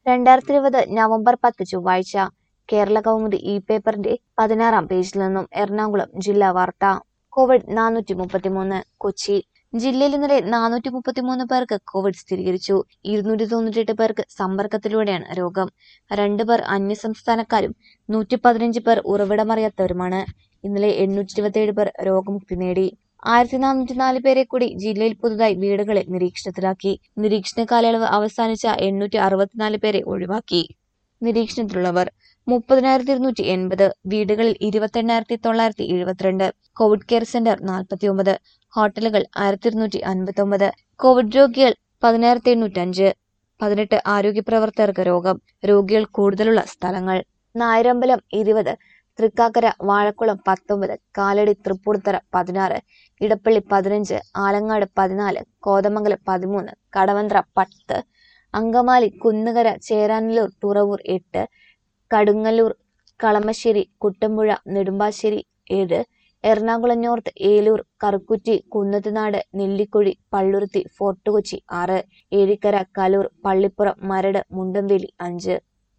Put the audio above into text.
രണ്ടായിരത്തി ഇരുപത് നവംബർ പത്ത് ചൊവ്വാഴ്ച കേരള കൗമുദി ഇ പേപ്പറിന്റെ പതിനാറാം പേജിൽ നിന്നും എറണാകുളം ജില്ലാ വാർത്ത കോവിഡ് നാനൂറ്റി മുപ്പത്തിമൂന്ന് കൊച്ചി ജില്ലയിൽ ഇന്നലെ നാനൂറ്റി മുപ്പത്തിമൂന്ന് പേർക്ക് കോവിഡ് സ്ഥിരീകരിച്ചു ഇരുന്നൂറ്റി തൊണ്ണൂറ്റെട്ട് പേർക്ക് സമ്പർക്കത്തിലൂടെയാണ് രോഗം രണ്ടു പേർ അന്യസംസ്ഥാനക്കാരും നൂറ്റി പതിനഞ്ച് പേർ ഉറവിടമറിയാത്തവരുമാണ് ഇന്നലെ എണ്ണൂറ്റി ഇരുപത്തിയേഴ് പേർ രോഗമുക്തി നേടി ആയിരത്തി നാനൂറ്റി നാല് പേരെ കൂടി ജില്ലയിൽ പുതുതായി വീടുകളിൽ നിരീക്ഷണത്തിലാക്കി നിരീക്ഷണ കാലയളവ് അവസാനിച്ച എണ്ണൂറ്റി അറുപത്തിനാല് പേരെ ഒഴിവാക്കി നിരീക്ഷണത്തിലുള്ളവർ മുപ്പതിനായിരത്തി ഇരുന്നൂറ്റി എൺപത് വീടുകളിൽ ഇരുപത്തെണ്ണായിരത്തി തൊള്ളായിരത്തി എഴുപത്തിരണ്ട് കോവിഡ് കെയർ സെന്റർ നാൽപ്പത്തി ഒമ്പത് ഹോട്ടലുകൾ ആയിരത്തി ഇരുന്നൂറ്റി അൻപത്തി ഒമ്പത് കോവിഡ് രോഗികൾ പതിനായിരത്തി എണ്ണൂറ്റഞ്ച് പതിനെട്ട് ആരോഗ്യ പ്രവർത്തകർക്ക് രോഗം രോഗികൾ കൂടുതലുള്ള സ്ഥലങ്ങൾ നായരമ്പലം ഇരുപത് തൃക്കാക്കര വാഴക്കുളം പത്തൊമ്പത് കാലടി തൃപ്പൂണിത്തറ പതിനാറ് ഇടപ്പള്ളി പതിനഞ്ച് ആലങ്ങാട് പതിനാല് കോതമംഗലം പതിമൂന്ന് കടവന്ത്ര പത്ത് അങ്കമാലി കുന്നുകര ചേരാനല്ലൂർ തുറവൂർ എട്ട് കടുങ്ങല്ലൂർ കളമശ്ശേരി കുട്ടമ്പുഴ നെടുമ്പാശ്ശേരി ഏഴ് എറണാകുളം നോർത്ത് ഏലൂർ കറുക്കുറ്റി കുന്നത്തുനാട് നെല്ലിക്കുഴി പള്ളുരുത്തി ഫോർട്ട് കൊച്ചി ആറ് ഏഴിക്കര കലൂർ പള്ളിപ്പുറം മരട് മുണ്ടംവേലി അഞ്ച്